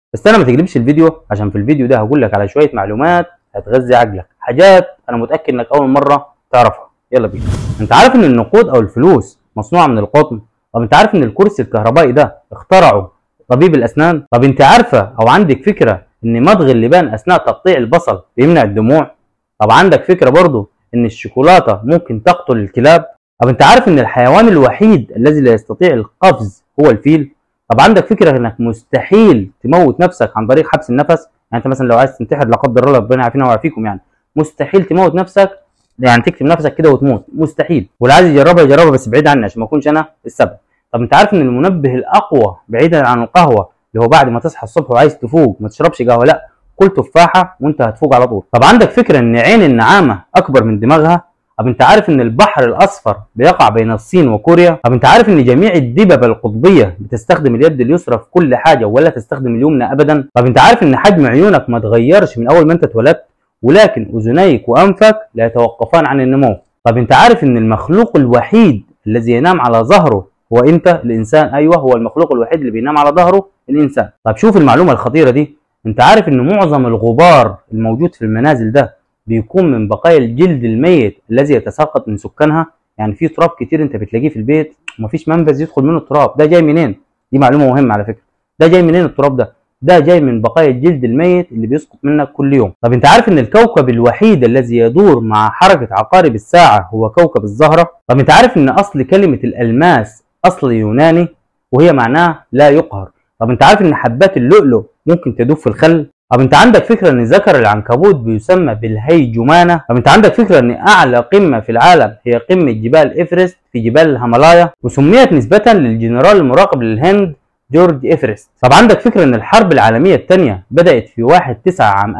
بس انا ما تقلبش الفيديو عشان في الفيديو ده هقول لك على شويه معلومات هتغذي عقلك حاجات انا متاكد انك اول مره تعرفها يلا بينا انت عارف ان النقود او الفلوس مصنوعه من القطن طب انت عارف ان الكرسي الكهربائي ده اخترعه طبيب الاسنان طب انت عارفه او عندك فكره ان مضغ اللبان اثناء تقطيع البصل بيمنع الدموع طب عندك فكره برضو ان الشوكولاته ممكن تقتل الكلاب طب انت عارف ان الحيوان الوحيد الذي لا يستطيع القفز هو الفيل طب عندك فكره انك مستحيل تموت نفسك عن طريق حبس النفس يعني انت مثلا لو عايز تنتحر لا قدر الله ربنا يعافينا ويعافيكم يعني مستحيل تموت نفسك يعني تكتم نفسك كده وتموت مستحيل واللي عايز يجربها يجربها بس بعيد عني عشان ما اكونش انا السبب طب انت عارف ان المنبه الاقوى بعيدا عن القهوه اللي هو بعد ما تصحى الصبح وعايز تفوق ما تشربش قهوه لا كل تفاحه وانت هتفوق على طول طب عندك فكره ان عين النعامه اكبر من دماغها طب انت عارف ان البحر الاصفر بيقع بين الصين وكوريا طب انت عارف ان جميع الدببه القطبيه بتستخدم اليد اليسرى في كل حاجه ولا تستخدم اليمنى ابدا طب انت عارف ان حجم عيونك ما تغيرش من اول ما انت اتولدت ولكن اذنيك وانفك لا يتوقفان عن النمو طب انت عارف ان المخلوق الوحيد الذي ينام على ظهره هو انت الانسان ايوه هو المخلوق الوحيد اللي بينام على ظهره الانسان طب شوف المعلومه الخطيره دي انت عارف ان معظم الغبار الموجود في المنازل ده بيكون من بقايا الجلد الميت الذي يتساقط من سكانها يعني في تراب كتير انت بتلاقيه في البيت ومفيش منفذ يدخل منه التراب ده جاي منين دي معلومه مهمه على فكره ده جاي منين التراب ده ده جاي من بقايا الجلد الميت اللي بيسقط منك كل يوم طب انت عارف ان الكوكب الوحيد الذي يدور مع حركه عقارب الساعه هو كوكب الزهره طب انت عارف ان اصل كلمه الالماس اصل يوناني وهي معناها لا يقهر طب انت عارف ان حبات اللؤلؤ ممكن تدوب في الخل طب انت عندك فكره ان ذكر العنكبوت بيسمى بالهيجمانه طب انت عندك فكره ان اعلى قمه في العالم هي قمه جبال ايفرست في جبال الهيمالايا وسميت نسبه للجنرال المراقب للهند جورج ايفرست طب عندك فكره ان الحرب العالميه الثانيه بدات في 1 9 عام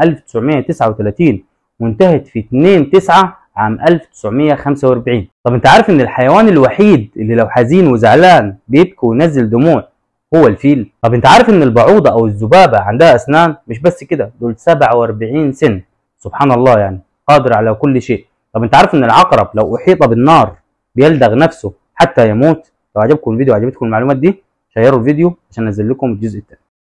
1939 وانتهت في 2 9 عام 1945 طب انت عارف ان الحيوان الوحيد اللي لو حزين وزعلان بيبكي وينزل دموع هو الفيل طب انت عارف ان البعوضه او الذبابه عندها اسنان مش بس كده دول 47 سن سبحان الله يعني قادر على كل شيء طب انت عارف ان العقرب لو احيط بالنار بيلدغ نفسه حتى يموت لو عجبكم الفيديو وعجبتكم المعلومات دي شيروا الفيديو عشان انزل لكم الجزء الثاني